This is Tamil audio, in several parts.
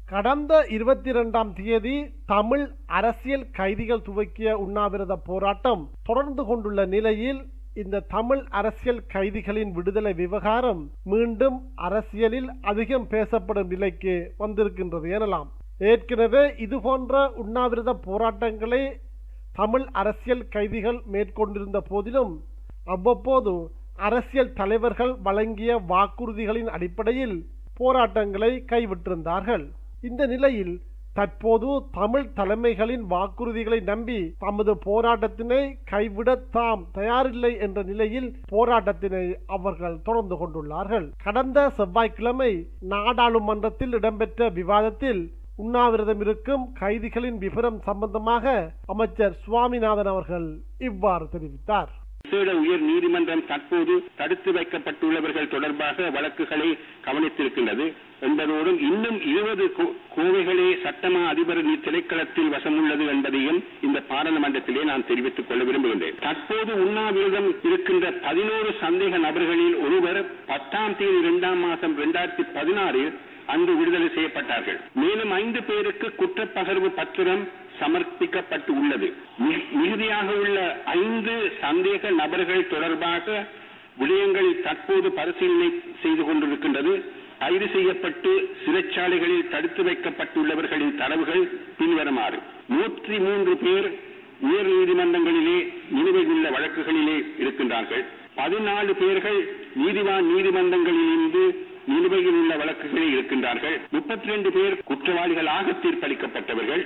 கடந்த இருபத்தி இரண்டாம் தேதி தமிழ் அரசியல் கைதிகள் துவக்கிய உண்ணாவிரத போராட்டம் தொடர்ந்து கொண்டுள்ள நிலையில் இந்த தமிழ் அரசியல் கைதிகளின் விடுதலை விவகாரம் மீண்டும் அரசியலில் அதிகம் பேசப்படும் நிலைக்கு வந்திருக்கின்றது எனலாம் ஏற்கனவே இதுபோன்ற உண்ணாவிரத போராட்டங்களை தமிழ் அரசியல் கைதிகள் மேற்கொண்டிருந்த போதிலும் அவ்வப்போது அரசியல் தலைவர்கள் வழங்கிய வாக்குறுதிகளின் அடிப்படையில் போராட்டங்களை கைவிட்டிருந்தார்கள் இந்த நிலையில் தற்போது தமிழ் தலைமைகளின் வாக்குறுதிகளை நம்பி தமது போராட்டத்தினை கைவிட தாம் தயாரில்லை என்ற நிலையில் போராட்டத்தினை அவர்கள் தொடர்ந்து கொண்டுள்ளார்கள் கடந்த செவ்வாய்க்கிழமை நாடாளுமன்றத்தில் இடம்பெற்ற விவாதத்தில் உண்ணாவிரதம் இருக்கும் கைதிகளின் விவரம் சம்பந்தமாக அமைச்சர் சுவாமிநாதன் அவர்கள் இவ்வாறு தெரிவித்தார் விசேட உயர் நீதிமன்றம் தற்போது தடுத்து வைக்கப்பட்டுள்ளவர்கள் தொடர்பாக வழக்குகளை கவனித்திருக்கின்றது என்பதோடும் இன்னும் இருபது கோவைகளே சட்டமா அதிபர் திணைக்களத்தில் வசமுள்ளது என்பதையும் இந்த பாராளுமன்றத்திலே நான் தெரிவித்துக் கொள்ள விரும்புகின்றேன் தற்போது உண்ணாவிரதம் இருக்கின்ற பதினோரு சந்தேக நபர்களில் ஒருவர் பத்தாம் தேதி இரண்டாம் மாதம் இரண்டாயிரத்தி பதினாறில் அன்று விடுதலை செய்யப்பட்டார்கள் மேலும் ஐந்து பேருக்கு குற்றப்பகர்வு பத்திரம் சமர்ப்பிக்கப்பட்டு உள்ளது மிகுதியாக உள்ள ஐந்து சந்தேக நபர்கள் தொடர்பாக விடயங்கள் தற்போது பரிசீலனை செய்து கொண்டிருக்கின்றது கைது செய்யப்பட்டு சிறைச்சாலைகளில் தடுத்து வைக்கப்பட்டுள்ளவர்களின் தரவுகள் பின்வருமாறு நூற்றி மூன்று பேர் உயர் நீதிமன்றங்களிலே நிலுவையில் உள்ள வழக்குகளிலே இருக்கின்றார்கள் பதினாலு பேர்கள் நீதிவான் நீதிமன்றங்களிலிருந்து நிலுவையில் உள்ள வழக்குகளில் இருக்கின்றார்கள் முப்பத்தி ரெண்டு பேர் குற்றவாளிகளாக தீர்ப்பளிக்கப்பட்டவர்கள்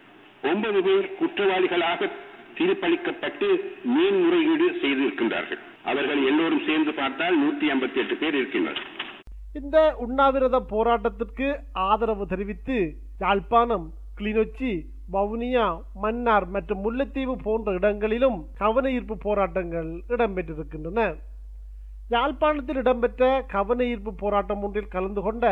ஒன்பது பேர் குற்றவாளிகளாக தீர்ப்பளிக்கப்பட்டு மேன்முறையீடு செய்திருக்கின்றார்கள் அவர்கள் எல்லோரும் சேர்ந்து பார்த்தால் நூற்றி ஐம்பத்தி எட்டு பேர் இருக்கின்றனர் இந்த உண்ணாவிரத போராட்டத்திற்கு ஆதரவு தெரிவித்து யாழ்ப்பாணம் கிளிநொச்சி வவுனியா மன்னார் மற்றும் முல்லைத்தீவு போன்ற இடங்களிலும் கவன ஈர்ப்பு போராட்டங்கள் இடம்பெற்றிருக்கின்றன யாழ்ப்பாணத்தில் இடம்பெற்ற கவன ஈர்ப்பு போராட்டம் ஒன்றில் கலந்து கொண்ட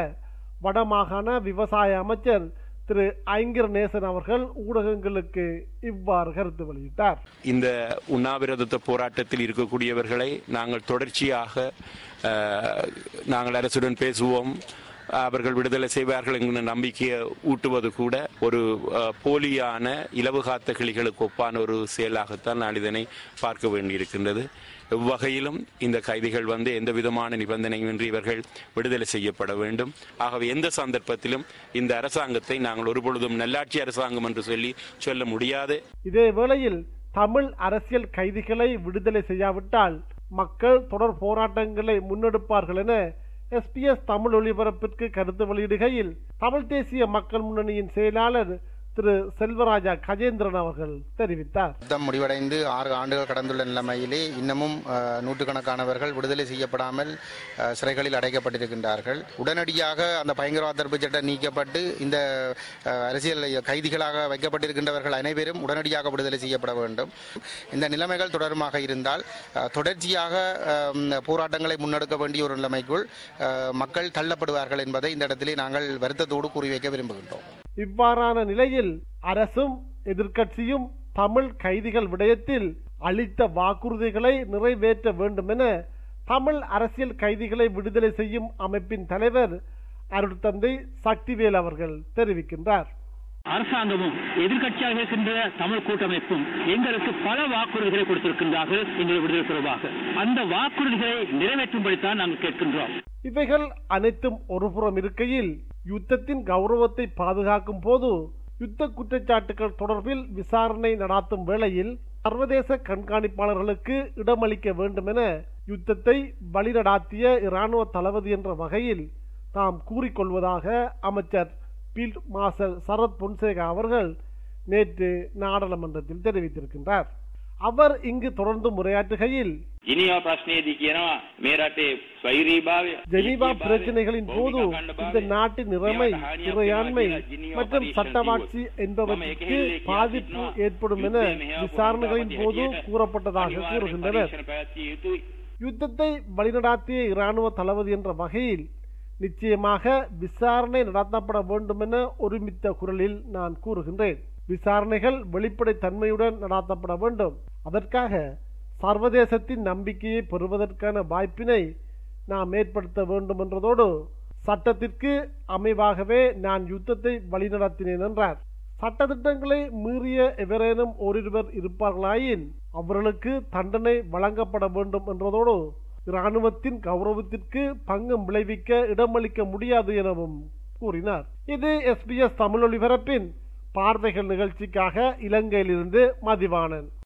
வடமாகாண விவசாய அமைச்சர் திரு ஐங்கர் நேசன் அவர்கள் ஊடகங்களுக்கு இவ்வாறு கருத்து வெளியிட்டார் இந்த உண்ணாவிரத போராட்டத்தில் இருக்கக்கூடியவர்களை நாங்கள் தொடர்ச்சியாக நாங்கள் அரசுடன் பேசுவோம் அவர்கள் விடுதலை செய்வார்கள் என்கிற நம்பிக்கையை ஊட்டுவது கூட ஒரு போலியான இலவுகாத்த கிளிகளுக்கு ஒப்பான ஒரு செயலாகத்தான் நான் இதனை பார்க்க வேண்டியிருக்கின்றது எவ்வகையிலும் இந்த கைதிகள் வந்து எந்த விதமான நிபந்தனையின்றி இவர்கள் விடுதலை செய்யப்பட வேண்டும் ஆகவே எந்த சந்தர்ப்பத்திலும் இந்த அரசாங்கத்தை நாங்கள் ஒருபொழுதும் நல்லாட்சி அரசாங்கம் என்று சொல்லி சொல்ல முடியாது இதே வேளையில் தமிழ் அரசியல் கைதிகளை விடுதலை செய்யாவிட்டால் மக்கள் தொடர் போராட்டங்களை முன்னெடுப்பார்கள் என எஸ்பிஎஸ் தமிழ் ஒலிபரப்பிற்கு கருத்து வெளியிடுகையில் தமிழ் தேசிய மக்கள் முன்னணியின் செயலாளர் திரு செல்வராஜா கஜேந்திரன் அவர்கள் தெரிவித்தார் யுத்தம் முடிவடைந்து ஆறு ஆண்டுகள் கடந்துள்ள நிலைமையிலே இன்னமும் நூற்றுக்கணக்கானவர்கள் விடுதலை செய்யப்படாமல் சிறைகளில் அடைக்கப்பட்டிருக்கின்றார்கள் உடனடியாக அந்த பயங்கரவாத தடுப்பு சட்டம் நீக்கப்பட்டு இந்த அரசியல் கைதிகளாக வைக்கப்பட்டிருக்கின்றவர்கள் அனைவரும் உடனடியாக விடுதலை செய்யப்பட வேண்டும் இந்த நிலைமைகள் தொடர்பாக இருந்தால் தொடர்ச்சியாக போராட்டங்களை முன்னெடுக்க வேண்டிய ஒரு நிலைமைக்குள் மக்கள் தள்ளப்படுவார்கள் என்பதை இந்த இடத்திலே நாங்கள் வருத்தத்தோடு கூறி வைக்க விரும்புகின்றோம் இவ்வாறான நிலையில் அரசும் எதிர்க்கட்சியும் தமிழ் கைதிகள் விடயத்தில் அளித்த வாக்குறுதிகளை நிறைவேற்ற வேண்டும் என தமிழ் அரசியல் கைதிகளை விடுதலை செய்யும் அமைப்பின் தலைவர் அருட்தந்தை சக்திவேல் அவர்கள் தெரிவிக்கின்றார் அரசாங்கமும் எதிர்கட்சியாக இருக்கின்ற தமிழ் கூட்டமைப்பும் எங்களுக்கு பல வாக்குறுதிகளை கொடுத்திருக்கின்றார்கள் எங்கள் விடுதலை தொடர்பாக அந்த வாக்குறுதிகளை நிறைவேற்றும்படித்தான் நாங்கள் கேட்கின்றோம் இவைகள் அனைத்தும் ஒருபுறம் இருக்கையில் யுத்தத்தின் கௌரவத்தை பாதுகாக்கும் போது யுத்த குற்றச்சாட்டுகள் தொடர்பில் விசாரணை நடாத்தும் வேளையில் சர்வதேச கண்காணிப்பாளர்களுக்கு இடமளிக்க வேண்டும் என யுத்தத்தை வழிநடாத்திய இராணுவ தளபதி என்ற வகையில் தாம் கூறிக்கொள்வதாக அமைச்சர் ஃபீல்ட் மார்ஷல் சரத் பொன்சேகா அவர்கள் நேற்று நாடாளுமன்றத்தில் தெரிவித்திருக்கின்றார் அவர் இங்கு தொடர்ந்து முறையாற்றுகையில் ජිනීවා ප්‍රශ්නයේදී කියනවා මේ රටේ ස්වෛරීභාවය ஜெனீவா பிரச்சனைகளின் போது இந்த நாட்டின் நிலைமை இறையாண்மை மற்றும் சட்டவாட்சி என்பவற்றுக்கு பாதிப்பு ஏற்படும் என விசாரணைகளின் போது கூறப்பட்டதாக கூறுகின்றனர் யுத்தத்தை வழிநடாத்திய இராணுவ தளபதி என்ற வகையில் நிச்சயமாக விசாரணை நடத்தப்பட வேண்டும் என ஒருமித்த குரலில் நான் கூறுகின்றேன் விசாரணைகள் வெளிப்படை தன்மையுடன் நடாத்தப்பட வேண்டும் அதற்காக சர்வதேசத்தின் நம்பிக்கையை பெறுவதற்கான வாய்ப்பினை நாம் ஏற்படுத்த வேண்டும் என்றதோடு சட்டத்திற்கு அமைவாகவே நான் யுத்தத்தை வழிநடத்தினேன் என்றார் சட்டத்திட்டங்களை மீறிய எவரேனும் ஓரிருவர் இருப்பார்களாயின் அவர்களுக்கு தண்டனை வழங்கப்பட வேண்டும் என்றதோடு இராணுவத்தின் கௌரவத்திற்கு பங்கம் விளைவிக்க இடமளிக்க முடியாது எனவும் கூறினார் இது எஸ்பிஎஸ் தமிழ் ஒலிபரப்பின் பார்வைகள் நிகழ்ச்சிக்காக இலங்கையிலிருந்து மதிவாணன்